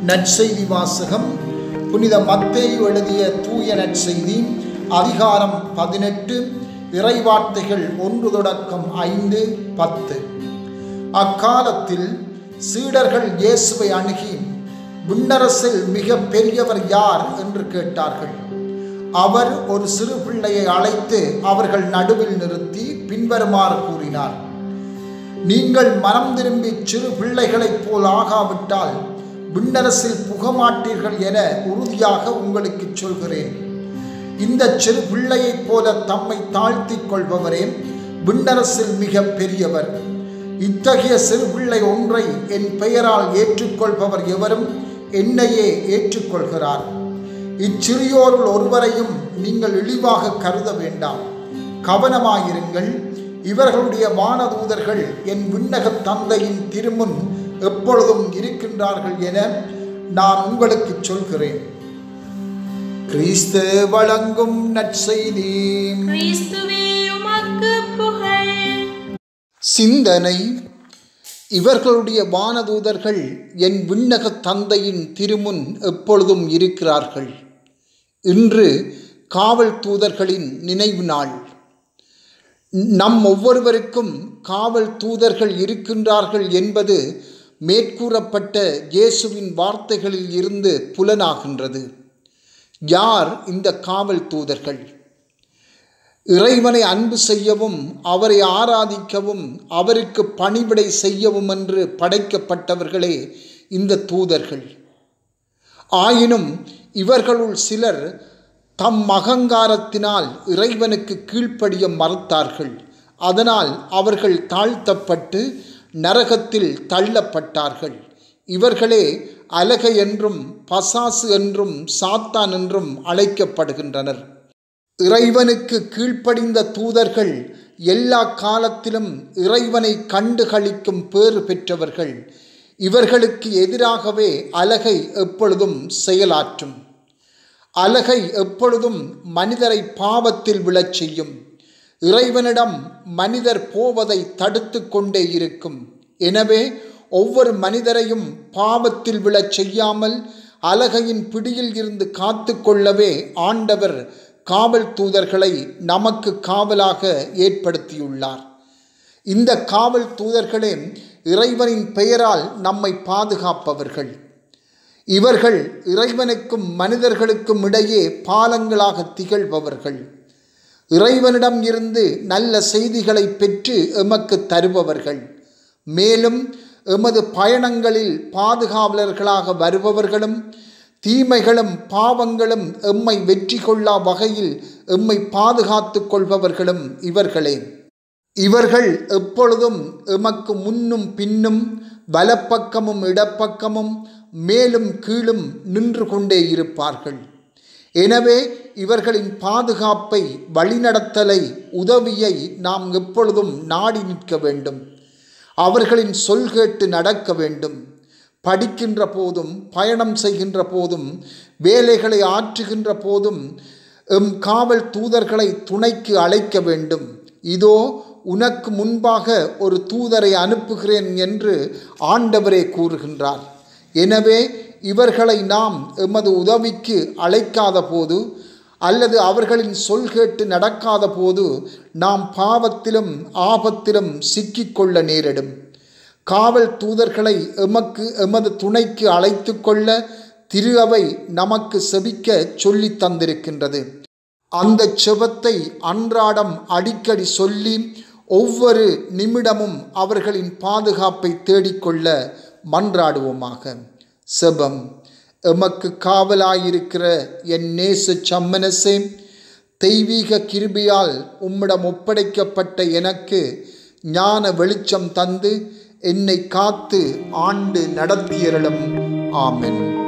நற்செய்தி வாசகம் புனித மத்தேயு எழுதிய தூய நற்செய்தி அதிகாரம் பதினெட்டு இறைவார்த்தைகள் ஒன்று தொடக்கம் ஐந்து பத்து அக்காலத்தில் சீடர்கள் இயேசுவை அணுகி விண்ணரசில் மிக பெரியவர் யார் என்று கேட்டார்கள் அவர் ஒரு சிறு பிள்ளையை அழைத்து அவர்கள் நடுவில் நிறுத்தி பின்வருமாறு கூறினார் நீங்கள் மனம் திரும்பி சிறு பிள்ளைகளைப் போல் ஆகாவிட்டால் விண்ணரசில் புகமாட்டீர்கள் என உறுதியாக உங்களுக்கு சொல்கிறேன் இந்த சிறு பிள்ளையைப் போல தம்மை தாழ்த்திக் கொள்பவரே விண்ணரசில் மிக பெரியவர் இத்தகைய சிறு பிள்ளை ஒன்றை என் பெயரால் ஏற்றுக்கொள்பவர் எவரும் என்னையே ஏற்றுக்கொள்கிறார் இச்சிறியோருள் ஒருவரையும் நீங்கள் இழிவாக கருத வேண்டாம் கவனமாயிருங்கள் இவர்களுடைய வானதூதர்கள் என் விண்ணக தந்தையின் திருமுன் எப்பொழுதும் இருக்கின்றார்கள் என நான் உங்களுக்கு சொல்கிறேன் கிறிஸ்து வழங்கும் நற்செய்தி கிறிஸ்துவே உமக்கு புகழ் சிந்தனை இவர்களுடைய வானதூதர்கள் என் விண்ணக தந்தையின் திருமுன் எப்பொழுதும் இருக்கிறார்கள் இன்று காவல் தூதர்களின் நினைவு நாள் நம் ஒவ்வொருவருக்கும் காவல் தூதர்கள் இருக்கின்றார்கள் என்பது மேற்கூறப்பட்ட இயேசுவின் வார்த்தைகளில் இருந்து புலனாகின்றது யார் இந்த காவல் தூதர்கள் இறைவனை அன்பு செய்யவும் அவரை ஆராதிக்கவும் அவருக்கு பணிவிடை செய்யவும் என்று படைக்கப்பட்டவர்களே இந்த தூதர்கள் ஆயினும் இவர்களுள் சிலர் தம் அகங்காரத்தினால் இறைவனுக்கு கீழ்ப்படிய மறுத்தார்கள் அதனால் அவர்கள் தாழ்த்தப்பட்டு நரகத்தில் தள்ளப்பட்டார்கள் இவர்களே அலகை என்றும் பசாசு என்றும் சாத்தான் என்றும் அழைக்கப்படுகின்றனர் இறைவனுக்கு கீழ்ப்படிந்த தூதர்கள் எல்லா காலத்திலும் இறைவனை கண்டுகளிக்கும் பேறு பெற்றவர்கள் இவர்களுக்கு எதிராகவே அலகை எப்பொழுதும் செயலாற்றும் அலகை எப்பொழுதும் மனிதரை பாவத்தில் விழச் செய்யும் இறைவனிடம் மனிதர் போவதை தடுத்து கொண்டே இருக்கும் எனவே ஒவ்வொரு மனிதரையும் பாவத்தில் விழச் செய்யாமல் அலகையின் பிடியில் இருந்து காத்து கொள்ளவே ஆண்டவர் காவல் தூதர்களை நமக்கு காவலாக ஏற்படுத்தியுள்ளார் இந்த காவல் தூதர்களே இறைவனின் பெயரால் நம்மை பாதுகாப்பவர்கள் இவர்கள் இறைவனுக்கும் மனிதர்களுக்கும் இடையே பாலங்களாக திகழ்பவர்கள் இறைவனிடம் இருந்து நல்ல செய்திகளை பெற்று எமக்கு தருபவர்கள் மேலும் எமது பயணங்களில் பாதுகாவலர்களாக வருபவர்களும் தீமைகளும் பாவங்களும் எம்மை வெற்றி கொள்ளா வகையில் எம்மை பாதுகாத்து கொள்பவர்களும் இவர்களே இவர்கள் எப்பொழுதும் எமக்கு முன்னும் பின்னும் வலப்பக்கமும் இடப்பக்கமும் மேலும் கீழும் நின்று கொண்டே இருப்பார்கள் எனவே இவர்களின் பாதுகாப்பை வழிநடத்தலை உதவியை நாம் எப்பொழுதும் நாடி நிற்க வேண்டும் அவர்களின் சொல் கேட்டு நடக்க வேண்டும் படிக்கின்ற போதும் பயணம் செய்கின்ற போதும் வேலைகளை ஆற்றுகின்ற போதும் எம் காவல் தூதர்களை துணைக்கு அழைக்க வேண்டும் இதோ உனக்கு முன்பாக ஒரு தூதரை அனுப்புகிறேன் என்று ஆண்டவரே கூறுகின்றார் எனவே இவர்களை நாம் எமது உதவிக்கு அழைக்காத போது அல்லது அவர்களின் சொல் கேட்டு நடக்காத போது நாம் பாவத்திலும் ஆபத்திலும் சிக்கிக்கொள்ள நேரிடும் காவல் தூதர்களை எமக்கு எமது துணைக்கு அழைத்து கொள்ள திரு அவை நமக்கு செபிக்க சொல்லி தந்திருக்கின்றது அந்த செபத்தை அன்றாடம் அடிக்கடி சொல்லி ஒவ்வொரு நிமிடமும் அவர்களின் பாதுகாப்பை தேடிக்கொள்ள மன்றாடுவோமாக செபம் எமக்கு காவலாயிருக்கிற என் நேச சம்மனசே தெய்வீக கிருபியால் உம்மிடம் ஒப்படைக்கப்பட்ட எனக்கு ஞான வெளிச்சம் தந்து என்னை காத்து ஆண்டு நடத்தியரலும் ஆமென்